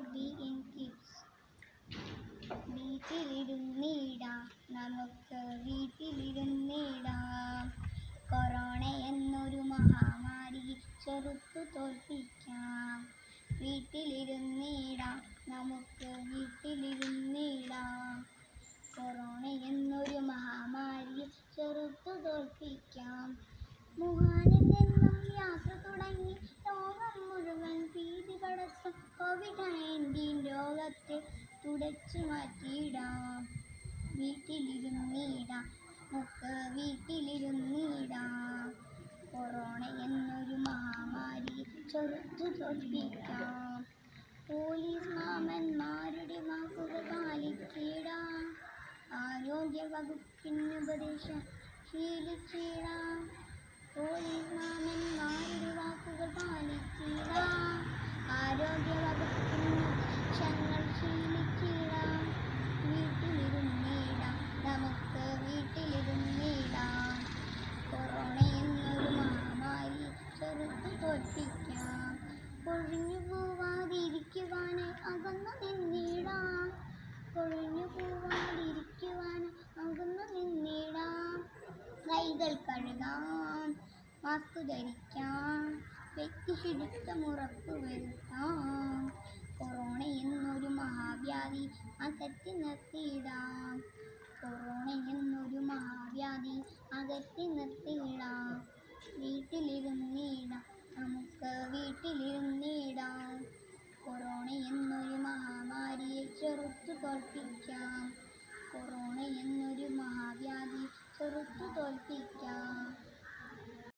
be in kids. വീട്ടിലിരുന്നിടാം നമുക്ക് വീട്ടിലിരുന്നിടാം corona എന്നൊരു മഹാമാരി ചെറുത്തു തോൽപ്പിക്കാം വീട്ടിലിരുന്നിടാം നമുക്ക് വീട്ടിലിരുന്നിടാം കൊറോണ എന്നൊരു മഹാമാരി ചെറുത്തു തോൽപ്പിക്കാം വുഹാനിൽ നിന്നും യാത്ര തുടങ്ങി ലോകം മുഴുവൻ ഭീതി പടർത്തും കോവിഡ് നയൻറ്റീൻ രോഗത്തെ തുടച്ചു മാറ്റിയിടാം വീട്ടിലിരുന്നിടാം നമുക്ക് വീട്ടിലിരുന്നിടാം കൊറോണ എന്നൊരു മഹാമാരി ചെറുത്തു തോൽപ്പിക്കാം പോലീസ് മാമന്മാരുടെ വാക്കുകൾ പാലിച്ചിടാം ആരോഗ്യ വകുപ്പിന് ഉപദേശം ശീലിച്ചിടാം പോലീസ് മാമന്മാരുടെ വാക്കുകൾ പാലിച്ചിടാം ആരോഗ്യ വകുപ്പിന് ഉപദേശങ്ങൾ ശീലിച്ചിടാം വീട്ടിലിരുന്നിടാം നമുക്ക് വീട്ടിലിരുന്നിടാം കൊറോണ എന്നൊരു മഹാമാരി ചെറുത്തു തോൽപ്പിക്കാം കൊഴിഞ്ഞു പോവാതിരിക്കുവാനായി അകന്നു നിന്നിടാം കൊഴിഞ്ഞു പോവാതിരിക്കുവാനായി അകന്നു നിന്നിടാം കൈകൾ കഴുകാം മാസ്ക് ധരിക്കാം വ്യക്തി ശുചിത്വം ഉറപ്പുവരുത്താം കൊറോണ എന്നൊരു മഹാവ്യാധി അകറ്റി നിർത്തിയിടാം കൊറോണ എന്നൊരു മഹാവ്യാധി അകറ്റി നിർത്തിയിടാം വീട്ടിലിരുന്നിടാം നമുക്ക് വീട്ടിലിരുന്നിടാം കൊറോണ എന്നൊരു മഹാമാരിയെ ചെറുത്തു തോൽപ്പിക്കാം കൊറോണ എന്നൊരു മഹാവ്യാധി ചെറുത്തു തോൽപ്പിക്കാം